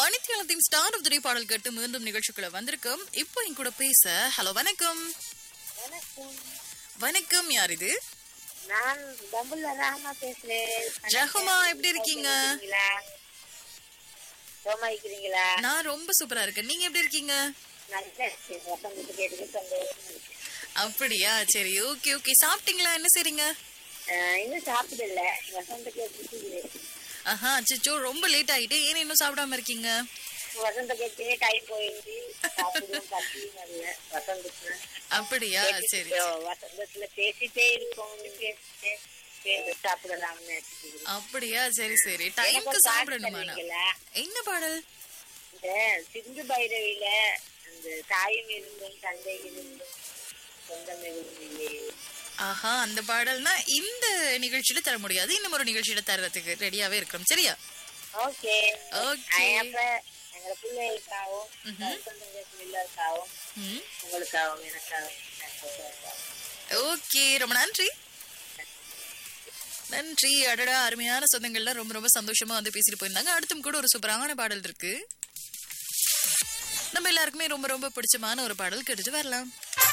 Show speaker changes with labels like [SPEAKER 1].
[SPEAKER 1] மணித்தியாலத்தின் star of the பாடல் கேட்டு மீண்டும் நிகழ்ச்சிக்குள்ள வந்திருக்கோம் இப்போ என் கூட பேச ஹலோ வணக்கம்
[SPEAKER 2] வணக்கம்
[SPEAKER 1] வணக்கம் யார் இது
[SPEAKER 2] நான் பம்புல்ல ராமா பேசுறேன்
[SPEAKER 1] ஜஹுமா, எப்படி இருக்கீங்க?
[SPEAKER 2] சோமா இருக்கிறீங்களா
[SPEAKER 1] நான் ரொம்ப சூப்பரா இருக்கேன் நீங்க எப்படி இருக்கீங்க
[SPEAKER 2] நல்ல இருக்கு. வசந்தத்தை கேட்டுட்டு சந்தோஷமா இருக்கு.
[SPEAKER 1] அப்படியா சரி ஓகே ஓகே சாப்பிட்டீங்களா என்ன செய்றீங்க
[SPEAKER 2] ஆஹ் இன்னும் சாப்பிடல வசந்த கேட்டு
[SPEAKER 1] ஆஹா அச்சோ ரொம்ப லேட் ஆயிட்டு ஏன் இன்னும் சாப்பிடாம இருக்கீங்க
[SPEAKER 2] வசந்த கேட்டே டைம் போயிடுச்சு சாப்பிடுவோம் பசியும் வரல வசந்தத்துல
[SPEAKER 1] அப்படியா சரி
[SPEAKER 2] வசந்தத்துல பேசிட்டே இருக்கோம் பேசிட்டே சேர்ந்து சாப்பிடலாம்னு நினைச்சிட்டு
[SPEAKER 1] அப்படியா சரி சரி டைம்க்கு சாப்பிடணுமா நான்? என்ன பாடல்
[SPEAKER 2] இந்த சிந்து பைரவியில அந்த தாயும் இருந்தும் தந்தை இருந்தும் சொந்தம் இருந்தும்
[SPEAKER 1] ஆஹா அந்த பாடல்னா இந்த நிகழ்ச்சியில தர முடியாது இன்னும் ஒரு நிகழ்ச்சியில தர்றதுக்கு ரெடியாவே இருக்கிறோம் சரியா
[SPEAKER 2] ஓகே
[SPEAKER 1] ஓகே
[SPEAKER 2] அப்ப எங்க பிள்ளைகளுக்காகவும் சொந்தங்களுக்கு எல்லாருக்காகவும்
[SPEAKER 1] ம்
[SPEAKER 2] உங்களுக்காகவும் எனக்காகவும்
[SPEAKER 1] ஓகே ரொம்ப நன்றி நன்றி அடடா அருமையான சொந்தங்கள்லாம் ரொம்ப ரொம்ப சந்தோஷமா வந்து பேசிட்டு போயிருந்தாங்க அடுத்தும் கூட ஒரு சூப்பரான பாடல் இருக்கு நம்ம எல்லாருக்குமே ரொம்ப ரொம்ப பிடிச்சமான ஒரு பாடல் கேட்டுட்டு வரலாம்